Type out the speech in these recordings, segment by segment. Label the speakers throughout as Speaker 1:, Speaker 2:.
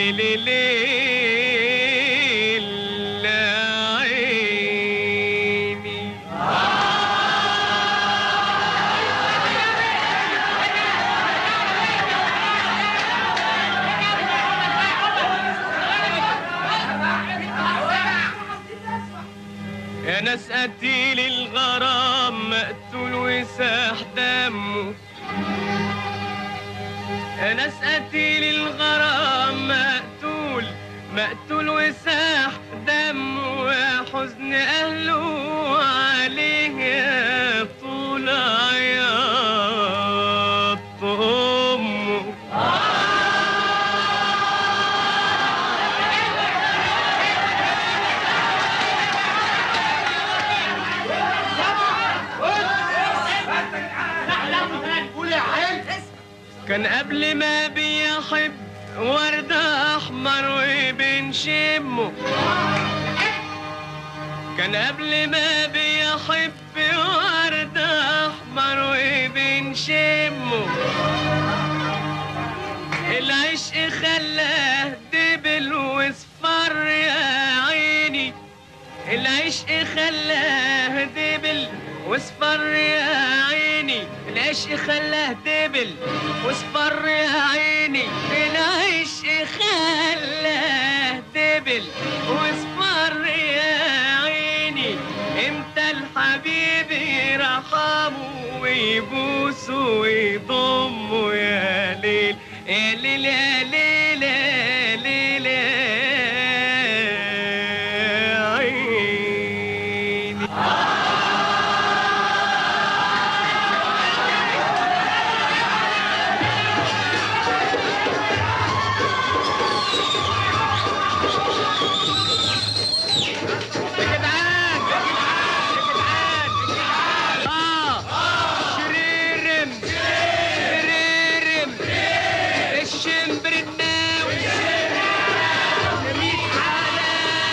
Speaker 1: ليل ليل عيني يا ناس قتيل الغرام مقتول وساح دمه يا ناس قتيل الغرام مقتول مقتول وساح دمه يا حزن أهله عليه يا طول عياط أمه كان قبل ما بيحب وردة أحمر وبنشمه كان قبل ما بيحب وردة أحمر وبنشمه العشق خلاه دبل واصفر يا عيني العشق خلاه دبل واصفر يا عيني العشق خلاه دبل واصفر يا عيني العشق خلاه دبل واصفر يا عيني امتى الحبيب يرحمه ويبوسه ويضمه يا ليل يا ليل يا ليل يا ليل يا عيني يا جدعان يا جدعان يا جدعان اه شريرم شريرم الشمبر الناوي ميت على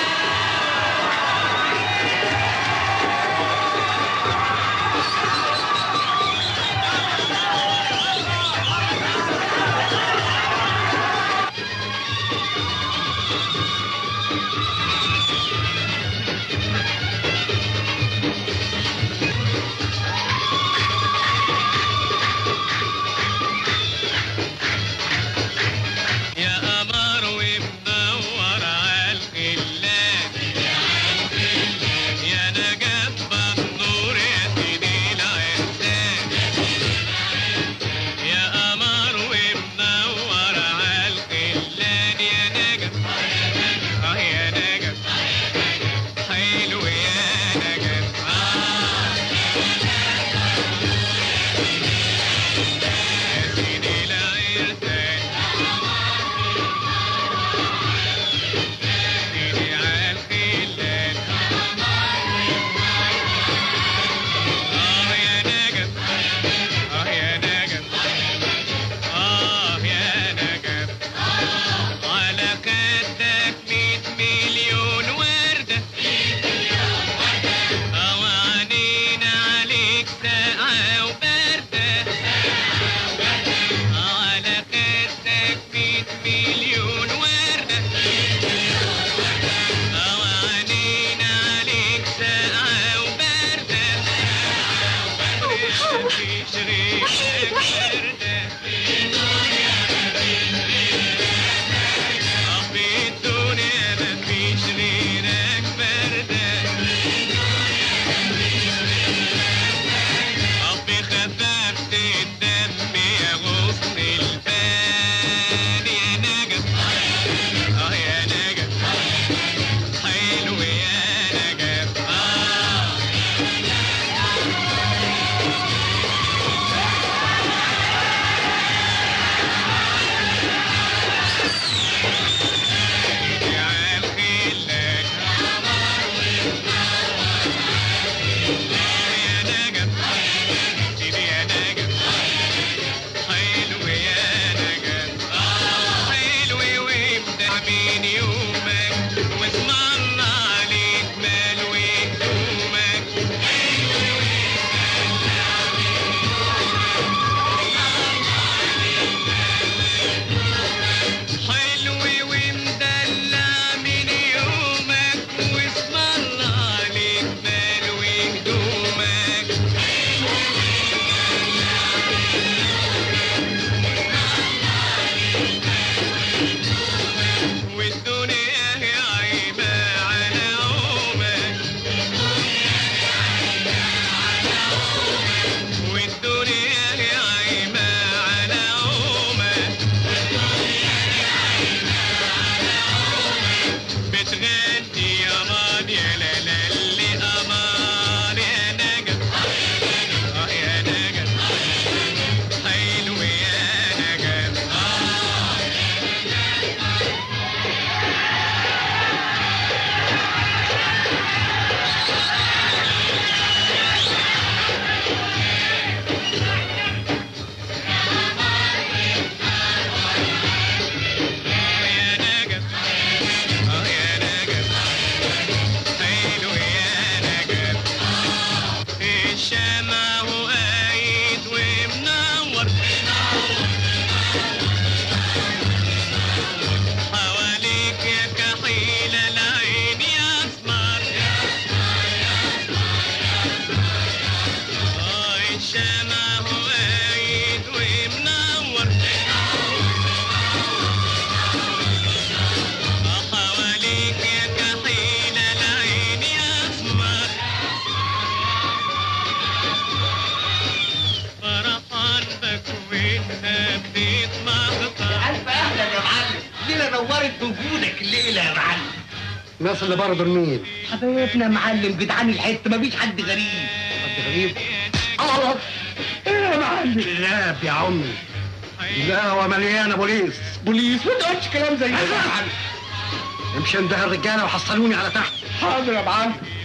Speaker 1: يا قمر ومدور عالخلان يا نجاة بندور يا سيدي العرسان يا قمر ومدور عالخلان يا نجاة اه يا نجاة حلو يا نجاة اه يا سيدي العرسان سيدي عالخلان آه يا نجف آه يا نجف آه يا نجف على خدك ميت مليون وردة أو عنينا عليك ساقعة وباردة على خدك ميت مليون وردة أو عنينا عليك ساقعة وباردة مفيش غيرك باردة آه في الدنيا مفيش غيرك باردة ربي خففت الدم يا غصن البان يا نجف اه يا نجف حلو يا نجف اه يا الخلان يا نجف سيدي يا نجف حلو يا نجف حلو وامتى من يومك واسم الله عليك مال وهدومك حلو
Speaker 2: نورت بوجودك الليله يا معلم
Speaker 3: الناس اللي بره دول مين؟
Speaker 2: حبايبنا يا معلم جدعان الحته مفيش حد غريب
Speaker 3: حد غريب؟ الله ايه يا معلم؟ لا يا عمي القهوة مليانة بوليس
Speaker 2: بوليس ما تقولش كلام زي ده يا معلم
Speaker 3: امشي انده الرجالة وحصلوني على تحت
Speaker 2: حاضر يا معلم